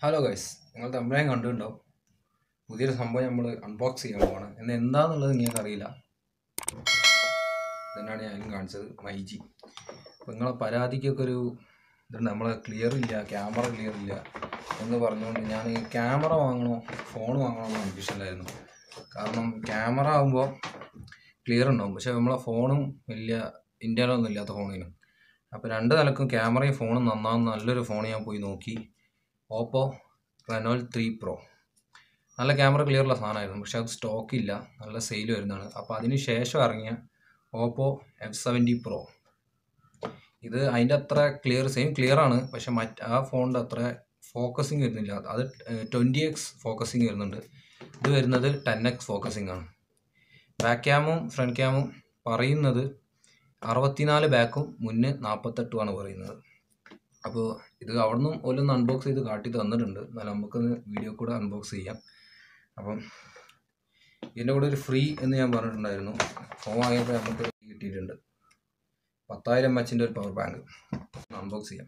hello guys നിങ്ങൾ തമ്പഴം കണ്ടിട്ടുണ്ടാവും പുതിയൊരു സംഭവം നമ്മൾ അൺബോക്സ് ചെയ്യാൻ പോവാണ് എന്ന് എന്താണെന്നുള്ളത് നിങ്ങൾക്ക് അറിയില്ല ഇതന്നെയാണ് ഞാനും കാണിച്ചത് മൈജി അപ്പോൾ നിങ്ങളെ പരാതിക്കൊക്കെ ഒരു ഇതുണ്ട് നമ്മളെ ക്ലിയർ ഇല്ല ക്യാമറ ക്ലിയർ ഇല്ല എന്ന് പറഞ്ഞുകൊണ്ട് ഞാൻ ക്യാമറ വാങ്ങണോ ഫോൺ വാങ്ങണോ എന്ന് കൺഫ്യൂഷനിലായിരുന്നു കാരണം ക്യാമറ ആകുമ്പോൾ ക്ലിയർ ഉണ്ടാവും പക്ഷേ നമ്മളെ ഫോണും വലിയ ഇന്ത്യയിലൊന്നും ഇല്ലാത്ത ഫോണിനും അപ്പോൾ രണ്ട് നിലക്കും ക്യാമറയും ഫോണും നന്നാവുന്ന നല്ലൊരു ഫോൺ ഞാൻ പോയി നോക്കി ഓപ്പോ റെനോൾ ത്രീ പ്രോ നല്ല ക്യാമറ ക്ലിയറുള്ള സാധനമായിരുന്നു പക്ഷെ അത് സ്റ്റോക്ക് ഇല്ല നല്ല സെയിൽ വരുന്നതാണ് അപ്പോൾ അതിന് ശേഷം ഇറങ്ങിയ ഓപ്പോ എഫ് സെവൻറ്റി പ്രോ ഇത് അതിൻ്റെ അത്ര ക്ലിയർ സെയിം ക്ലിയർ ആണ് പക്ഷെ മറ്റ് ആ ഫോണിൻ്റെ അത്ര ഫോക്കസിങ് വരുന്നില്ല അത് ട്വൻറ്റി എക്സ് ഫോക്കസിങ് വരുന്നുണ്ട് ഇത് വരുന്നത് ടെൻ എക്സ് ഫോക്കസിങ് ആണ് ബാക്ക് ക്യാമും ഫ്രണ്ട് ക്യാമും പറയുന്നത് അറുപത്തിനാല് ബാക്കും മുന്ന് നാൽപ്പത്തെട്ടുമാണ് പറയുന്നത് അപ്പോൾ ഇത് അവിടെ നിന്നും ഓരോന്ന് അൺബോക്സ് ചെയ്ത് കാട്ടി തന്നിട്ടുണ്ട് എന്നാൽ നമുക്കൊന്ന് വീഡിയോ കൂടെ അൺബോക്സ് ചെയ്യാം അപ്പം ഇതിൻ്റെ കൂടെ ഒരു ഫ്രീ എന്ന് ഞാൻ പറഞ്ഞിട്ടുണ്ടായിരുന്നു ഫോൺ വാങ്ങിയപ്പോൾ നമുക്ക് കിട്ടിയിട്ടുണ്ട് പത്തായിരം എം എച്ചിൻ്റെ ഒരു പവർ ബാങ്ക് അൺബോക്സ് ചെയ്യാം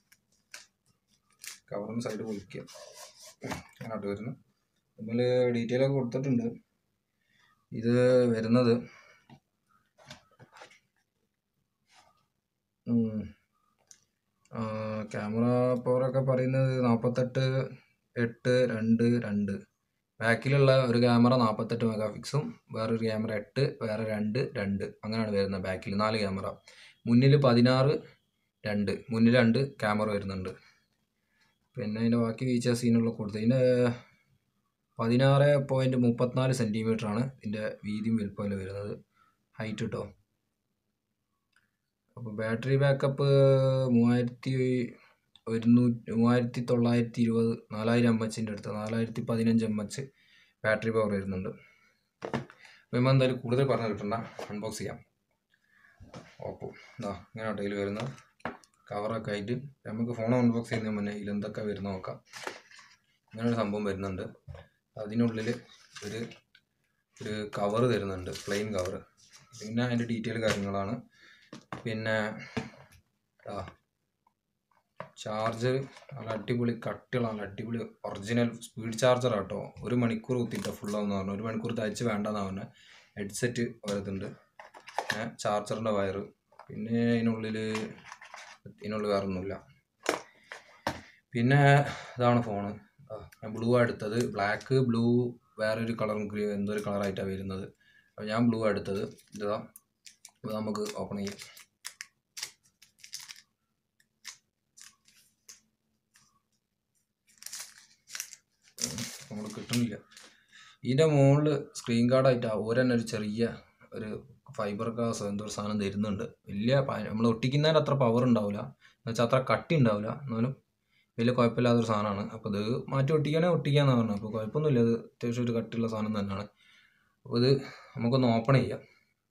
കവറിന് സൈഡ് പൊളിക്കുക അങ്ങോട്ട് വരുന്നു നമ്മൾ ഡീറ്റെയിൽ ഒക്കെ കൊടുത്തിട്ടുണ്ട് ഇത് വരുന്നത് ക്യാമറ പവറൊക്കെ പറയുന്നത് നാൽപ്പത്തെട്ട് എട്ട് രണ്ട് രണ്ട് ബാക്കിലുള്ള ഒരു ക്യാമറ നാൽപ്പത്തെട്ട് മെഗാ പിക്സും വേറൊരു ക്യാമറ എട്ട് വേറെ രണ്ട് രണ്ട് അങ്ങനെയാണ് വരുന്നത് ബാക്കിൽ നാല് ക്യാമറ മുന്നിൽ പതിനാറ് രണ്ട് മുന്നിൽ രണ്ട് ക്യാമറ വരുന്നുണ്ട് പിന്നെ അതിൻ്റെ ബാക്കി ഫീച്ചേഴ്സ് ഇതിനുള്ള കൊടുത്തത് ഇതിൻ്റെ പതിനാറ് പോയിൻറ്റ് മുപ്പത്തിനാല് സെൻറ്റിമീറ്റർ ആണ് ഇതിൻ്റെ വീതിയും വലുപ്പമല്ല വരുന്നത് ഹൈറ്റ് കേട്ടോ അപ്പോൾ ബാറ്ററി ബാക്കപ്പ് മൂവായിരത്തി ഒരുന്നൂറ്റി മൂവായിരത്തി തൊള്ളായിരത്തി ഇരുപത് നാലായിരം എം എച്ചിൻ്റെ അടുത്ത് നാലായിരത്തി പതിനഞ്ച് എം എച്ച് ബാറ്ററി പവർ വരുന്നുണ്ട് അപ്പോൾ നമ്മൾ എന്തായാലും കൂടുതൽ പറഞ്ഞു കിട്ടണ്ട അൺബോക്സ് ചെയ്യാം ഓപ്പോ ഇതാ ഇങ്ങനെ കയ്യിൽ വരുന്നത് കവറൊക്കെ ആയിട്ട് നമുക്ക് ഫോൺ അൺബോക്സ് ചെയ്യുന്നതിന് മുന്നേ ഇതിലെന്തൊക്കെ വരുന്ന നോക്കാം ഇങ്ങനെ ഒരു സംഭവം വരുന്നുണ്ട് അതിനുള്ളിൽ ഒരു ഒരു കവർ തരുന്നുണ്ട് പ്ലെയിൻ കവർ പിന്നെ അതിൻ്റെ ഡീറ്റെയിൽ കാര്യങ്ങളാണ് പിന്നെ ആ ചാർജർ നല്ല അടിപൊളി കട്ടിയുള്ള നല്ല അടിപൊളി ഒറിജിനൽ സ്പീഡ് ചാർജർ ആട്ടോ ഒരു മണിക്കൂർ കുത്തിയിട്ട് ഫുള്ളാവുന്ന പറഞ്ഞു ഒരു മണിക്കൂർ തയ്ച്ച് വേണ്ടെന്നാണ് പറഞ്ഞത് ഹെഡ്സെറ്റ് വരുന്നുണ്ട് പിന്നെ ചാർജറിൻ്റെ വയറ് പിന്നെ ഇതിനുള്ളിൽ ഇതിനുള്ളിൽ വേറെ ഒന്നുമില്ല പിന്നെ ഇതാണ് ഫോണ് ഞാൻ ബ്ലൂ എടുത്തത് ബ്ലാക്ക് ബ്ലൂ വേറൊരു കളറും ഗ്രീൻ എന്തോ ഒരു കളറായിട്ടാണ് വരുന്നത് അപ്പോൾ ഞാൻ ബ്ലൂ എടുത്തത് ഇതാ അപ്പോൾ നമുക്ക് ഓപ്പൺ ചെയ്യാം നമ്മൾ കിട്ടുന്നില്ല ഇതിൻ്റെ മുകളിൽ സ്ക്രീൻ ഗാർഡായിട്ട് ഓരന്നെ ഒരു ചെറിയ ഒരു ഫൈബർ ഗ്ലാസ് എന്തോ ഒരു സാധനം തരുന്നുണ്ട് വലിയ നമ്മൾ ഒട്ടിക്കുന്നതിൻ്റെ അത്ര പവർ ഉണ്ടാവില്ല എന്ന് വെച്ചാൽ അത്ര കട്ടി ഉണ്ടാവില്ല എന്നാലും വലിയ കുഴപ്പമില്ലാത്തൊരു സാധനമാണ് അപ്പോൾ ഇത് മാറ്റി ഒട്ടിക്കാനേ ഒട്ടിക്കാന്ന് പറഞ്ഞു അപ്പോൾ കുഴപ്പമൊന്നുമില്ല അത് അത്യാവശ്യം ഒരു കട്ടിയുള്ള സാധനം തന്നെയാണ് അപ്പോൾ ഇത് നമുക്കൊന്ന് ഓപ്പൺ ചെയ്യാം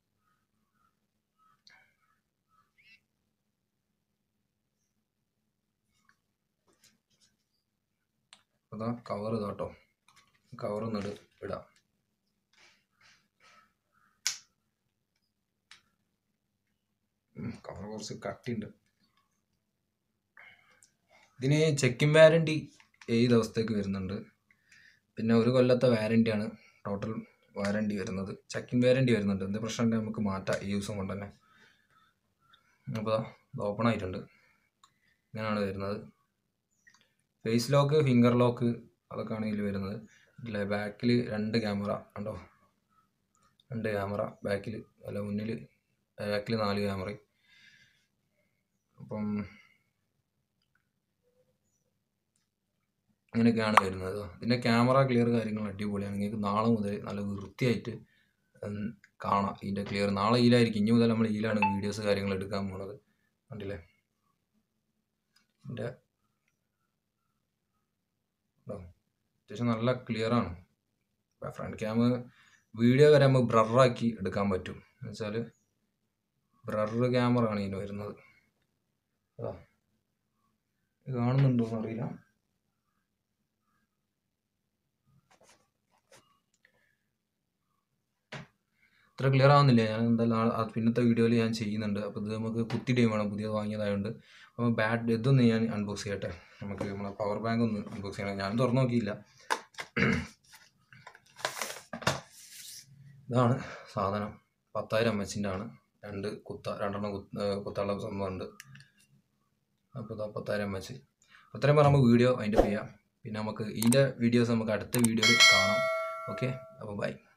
അതാ കവർ ഇതാട്ടോ കവർ ഒന്നിട്ട് ഇടാം കവർ കുറച്ച് കട്ടിയുണ്ട് ഇതിന് ചെക്കിൻ വാരണ്ടി ഏഴ് ദിവസത്തേക്ക് വരുന്നുണ്ട് പിന്നെ ഒരു കൊല്ലത്തെ വാരണ്ടിയാണ് ടോട്ടൽ വാരണ്ടി വരുന്നത് ചെക്കിൻ വാരണ്ടി വരുന്നുണ്ട് എന്ത് പ്രശ്നം ഉണ്ടെങ്കിൽ നമുക്ക് മാറ്റാം ഈ ദിവസം കൊണ്ട് തന്നെ അപ്പോൾ ഇത് ഓപ്പൺ ആയിട്ടുണ്ട് ഇങ്ങനെയാണ് വരുന്നത് ഫേസ് ലോക്ക് ഫിംഗർ ലോക്ക് അതൊക്കെയാണ് ഇതിൽ വരുന്നത് അല്ലേ ബാക്കിൽ രണ്ട് ക്യാമറ ഉണ്ടോ രണ്ട് ക്യാമറ ബാക്കിൽ അല്ല മുന്നിൽ ബാക്കിൽ നാല് ക്യാമറ അപ്പം ഇങ്ങനെയൊക്കെയാണ് വരുന്നത് ഇതിൻ്റെ ക്യാമറ ക്ലിയർ കാര്യങ്ങൾ അടിപൊളിയാണ് നിങ്ങൾക്ക് നാളെ മുതൽ നല്ല വൃത്തിയായിട്ട് കാണാം ഇതിൻ്റെ ക്ലിയർ നാളെ ഇതിലായിരിക്കും ഇനി മുതൽ നമ്മൾ ഇതിലാണ് വീഡിയോസ് കാര്യങ്ങൾ എടുക്കാൻ പോണത് കണ്ടില്ലേ എൻ്റെ അത്യാവശ്യം നല്ല ക്ലിയർ ആണ് ഫ്രണ്ട് ക്യാം വീഡിയോ വരെ നമുക്ക് ബ്രറാക്കി എടുക്കാൻ പറ്റും എന്ന് വെച്ചാൽ ബ്രർ ക്യാമറ ആണ് ഇതിന് വരുന്നത് അതാ ഇത് കാണുന്നുണ്ടോ എന്നറിയില്ല ഇത്ര ക്ലിയർ ആവുന്നില്ല ഞാൻ എന്തായാലും നാളെ അത് പിന്നത്തെ വീഡിയോയിൽ ഞാൻ ചെയ്യുന്നുണ്ട് അപ്പോൾ ഇത് നമുക്ക് കുത്തിയിടുകയും വേണം പുതിയത് വാങ്ങിയതായതുകൊണ്ട് അപ്പോൾ ബാറ്റ് ഇതൊന്ന് ഞാൻ അൺബോക്സ് ചെയ്യട്ടെ നമുക്ക് നമ്മളെ പവർ ബാങ്ക് ഒന്ന് അൺബോക്സ് ചെയ്യണം ഞാൻ തുറന്നു നോക്കിയില്ല ഇതാണ് സാധനം പത്തായിരം എം എച്ചിൻ്റെ ആണ് രണ്ട് കുത്ത രണ്ടെണ്ണം കുത്ത കുത്താനുള്ള സംഭവമുണ്ട് അപ്പോൾ ഇതാ പത്തായിരം എം എച്ച് അത്രയും പറഞ്ഞാൽ നമുക്ക് വീഡിയോ അതിൻ്റെ ചെയ്യാം പിന്നെ നമുക്ക് ഇതിൻ്റെ വീഡിയോസ് നമുക്ക് അടുത്ത വീഡിയോയിൽ കാണാം ഓക്കെ അപ്പോൾ ബൈ